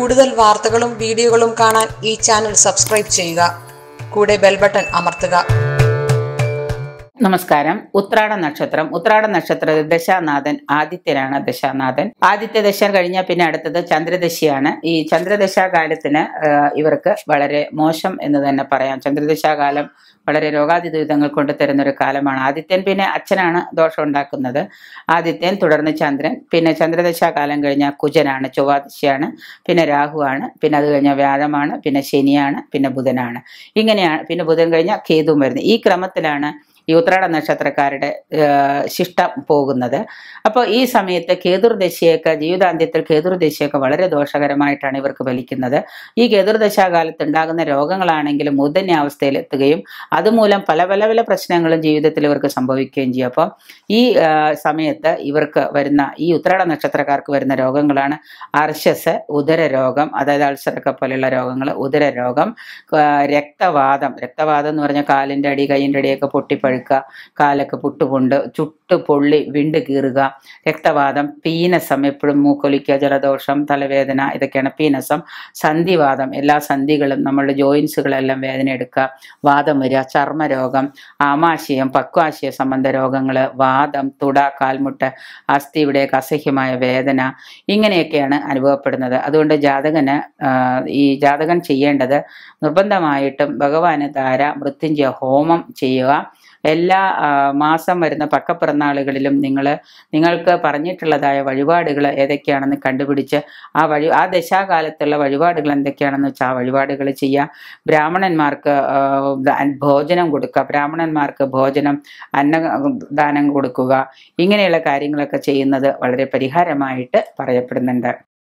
കൂടുതൽ വാർത്തകളും വീഡിയോകളും കാണാൻ ഈ ചാനൽ സബ്സ്ക്രൈബ് ചെയ്യുക കൂടെ ബെൽ ബട്ടൺ അമർത്തുക നമസ്കാരം ഉത്രാട നക്ഷത്രം ഉത്രാട നക്ഷത്ര ദശാനാഥൻ ആദിത്യനാണ് ദശാനാഥൻ ആദിത്യ ദശ കഴിഞ്ഞാൽ പിന്നെ അടുത്തത് ചന്ദ്രദശയാണ് ഈ ചന്ദ്രദശാകാലത്തിന് ആ, ഇവർക്ക് വളരെ മോശം എന്ന് തന്നെ പറയാം ചന്ദ്രദശാകാലം വളരെ രോഗാതി ദുരിതങ്ങൾ കൊണ്ട് തരുന്ന ഒരു കാലമാണ് ആദിത്യൻ പിന്നെ അച്ഛനാണ് ദോഷം ഉണ്ടാക്കുന്നത് ആദിത്യൻ തുടർന്ന് ചന്ദ്രൻ പിന്നെ ചന്ദ്രദശാകാലം കഴിഞ്ഞാൽ കുജനാണ് ചൊവ്വാദശയാണ് പിന്നെ രാഹുവാണ് പിന്നെ അത് കഴിഞ്ഞാൽ വ്യാഴമാണ് പിന്നെ ശനിയാണ് പിന്നെ ബുധനാണ് ഇങ്ങനെയാണ് പിന്നെ ബുധൻ കഴിഞ്ഞാൽ കേതുവും വരുന്നത് ഈ ക്രമത്തിലാണ് ഈ ഉത്രാട നക്ഷത്രക്കാരുടെ ആ, ശിഷ്ടം പോകുന്നത് അപ്പോൾ ഈ സമയത്ത് കേതുർദശയൊക്കെ ജീവിതാന്ത്യത്തിൽ കേതുർദശയൊക്കെ വളരെ ദോഷകരമായിട്ടാണ് ഇവർക്ക് ഫലിക്കുന്നത് ഈ കേതുർദശാകാലത്ത് ഉണ്ടാകുന്ന രോഗങ്ങളാണെങ്കിലും മൂർധന്യ അവസ്ഥയിലെത്തുകയും അതുമൂലം പല പല പല പ്രശ്നങ്ങളും ജീവിതത്തിൽ ഇവർക്ക് സംഭവിക്കുകയും ചെയ്യും അപ്പം ഈ ആ, സമയത്ത് ഇവർക്ക് വരുന്ന ഈ ഉത്രാട നക്ഷത്രക്കാർക്ക് വരുന്ന രോഗങ്ങളാണ് അർശസ് ഉദര രോഗം അതായത് അൾസറൊക്കെ പോലെയുള്ള രോഗങ്ങൾ ഉദര രോഗം ആ, രക്തവാദം രക്തവാദം എന്ന് പറഞ്ഞാൽ കാലിൻ്റെ അടി കൈയിൻ്റെ അടിയൊക്കെ പൊട്ടിപ്പഴുക്കുക കാലൊക്കെ പുട്ടുപൊണ്ട് ചുട്ട് പൊള്ളി വിണ്ട് കീറുക രക്തവാദം പീനസം എപ്പോഴും മൂക്കൊലിക്കുക ജലദോഷം തലവേദന ഇതൊക്കെയാണ് പീനസം സന്ധിവാദം എല്ലാ സന്ധികളും നമ്മളുടെ ജോയിൻസുകളെല്ലാം വേദന എടുക്കുക വാദം വരിക ചർമ്മരോഗം ആമാശയം പക്വാശയ സംബന്ധ രോഗങ്ങൾ വാദം തുട കാൽമുട്ട് അസ്ഥി ഇവിടെയൊക്കെ അസഹ്യമായ വേദന ഇങ്ങനെയൊക്കെയാണ് അനുഭവപ്പെടുന്നത് അതുകൊണ്ട് ജാതകന് ആ, ഈ ജാതകൻ ചെയ്യേണ്ടത് നിർബന്ധമായിട്ടും ഭഗവാന് ധാര മൃത്യുഞ്ജയ ഹോമം ചെയ്യുക എല്ലാ ആ, മാസം വരുന്ന പക്കപ്പിറന്നാളുകളിലും നിങ്ങൾ നിങ്ങൾക്ക് പറഞ്ഞിട്ടുള്ളതായ വഴിപാടുകൾ ഏതൊക്കെയാണെന്ന് കണ്ടുപിടിച്ച് ആ വഴി ആ ദശാകാലത്തുള്ള വഴിപാടുകൾ എന്തൊക്കെയാണെന്ന് വെച്ചാൽ ആ വഴിപാടുകൾ ചെയ്യുക ബ്രാഹ്മണന്മാർക്ക് ആ, ദ- ഭോജനം കൊടുക്കുക ബ്രാഹ്മണന്മാർക്ക് ഭോജനം അന്നദാനം കൊടുക്കുക ഇങ്ങനെയുള്ള കാര്യങ്ങളൊക്കെ ചെയ്യുന്നത് വളരെ പരിഹാരമായിട്ട് പറയപ്പെടുന്നുണ്ട്